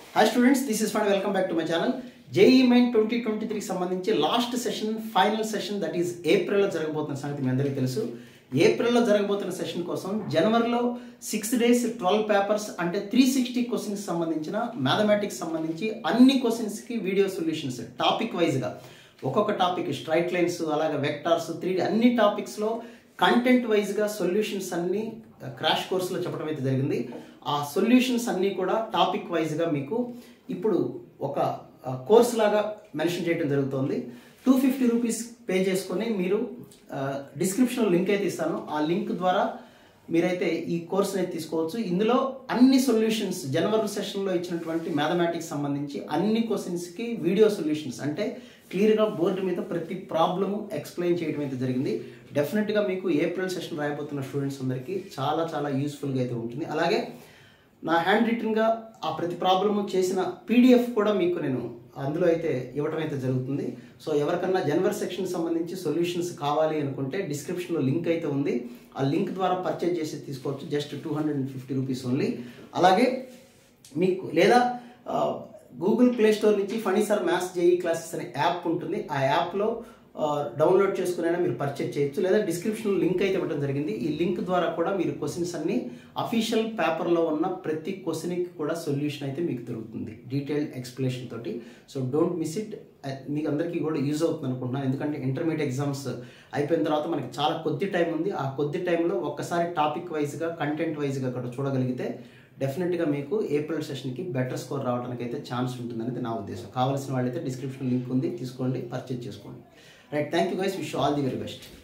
hi students this is ఫండ్ welcome back to my channel JEE Main twenty twenty త్రీకి సంబంధించి last session final session that is ఏప్రిల్లో జరగబోతున్న సంగతి మీ అందరికీ తెలుసు ఏప్రిల్లో జరగబోతున్న సెషన్ కోసం జనవరిలో సిక్స్ డేస్ ట్వెల్వ్ పేపర్స్ అంటే త్రీ సిక్స్టీ క్వశ్చన్స్ సంబంధించిన మ్యాథమెటిక్స్ సంబంధించి అన్ని క్వశ్చన్స్కి వీడియో సొల్యూషన్స్ టాపిక్ వైజ్గా ఒక్కొక్క టాపిక్ స్ట్రైట్ లైన్స్ అలాగే వెక్టార్స్ త్రీ అన్ని టాపిక్స్లో కంటెంట్ వైజ్గా సొల్యూషన్స్ అన్ని క్రాష్ కోర్సులో చెప్పడం అయితే జరిగింది ఆ సొల్యూషన్స్ అన్నీ కూడా టాపిక్ వైజ్గా మీకు ఇప్పుడు ఒక కోర్స్ లాగా మెన్షన్ చేయడం జరుగుతుంది టూ ఫిఫ్టీ రూపీస్ పే చేసుకొని మీరు డిస్క్రిప్షన్లో లింక్ అయితే ఇస్తాను ఆ లింక్ ద్వారా మీరైతే ఈ కోర్స్ అయితే తీసుకోవచ్చు ఇందులో అన్ని సొల్యూషన్స్ జనవరి సెషన్లో ఇచ్చినటువంటి మ్యాథమెటిక్స్ సంబంధించి అన్ని క్వశ్చన్స్కి వీడియో సొల్యూషన్స్ అంటే క్లియర్గా బోర్డు మీద ప్రతి ప్రాబ్లము ఎక్స్ప్లెయిన్ చేయడం అయితే జరిగింది డెఫినెట్గా మీకు ఏప్రిల్ సెషన్ రాయబోతున్న స్టూడెంట్స్ అందరికీ చాలా చాలా యూస్ఫుల్గా అయితే ఉంటుంది అలాగే నా హ్యాండ్ రిటర్న్గా ఆ ప్రతి ప్రాబ్లము చేసిన పీడిఎఫ్ కూడా మీకు నేను అందులో అయితే ఇవ్వడం అయితే జరుగుతుంది సో ఎవరికన్నా జనవరి సెక్షన్ సంబంధించి సొల్యూషన్స్ కావాలి అనుకుంటే డిస్క్రిప్షన్లో లింక్ అయితే ఉంది ఆ లింక్ ద్వారా పర్చేజ్ చేసి తీసుకోవచ్చు just two hundred and fifty rupees only అలాగే మీకు లేదా గూగుల్ ప్లే స్టోర్ నుంచి ఫణీసార్ మ్యాథ్స్ జేఈ క్లాసెస్ అనే యాప్ ఉంటుంది ఆ యాప్లో డౌన్లోడ్ చేసుకునైనా మీరు పర్చేజ్ చేయొచ్చు లేదా డిస్క్రిప్షన్లో లింక్ అయితే ఇవ్వడం జరిగింది ఈ లింక్ ద్వారా కూడా మీరు క్వశ్చన్స్ అన్ని అఫీషియల్ పేపర్లో ఉన్న ప్రతి క్వశ్చన్కి కూడా సొల్యూషన్ అయితే మీకు దొరుకుతుంది డీటెయిల్డ్ ఎక్స్ప్లెనేషన్ తోటి సో డోంట్ మిస్ ఇట్ మీకు అందరికీ కూడా యూజ్ అవుతుంది అనుకుంటున్నాను ఎందుకంటే ఇంటర్మీడియట్ ఎగ్జామ్స్ అయిపోయిన తర్వాత మనకి చాలా కొద్ది టైం ఉంది ఆ కొద్ది టైంలో ఒక్కసారి టాపిక్ వైజ్గా కంటెంట్ వైజ్గా కూడా చూడగలిగితే డెఫినెట్గా మీకు ఏప్రిల్ సెషన్కి బెటర్ స్కోర్ రావడానికి అయితే ఛాన్స్ ఉంటుందనేది నా ఉద్దేశం కావాల్సిన వాళ్ళైతే డిస్క్రిప్షన్ లింక్ ఉంది తీసుకోండి పర్చేజ్ చేసుకోండి right thank you guys wish all the very best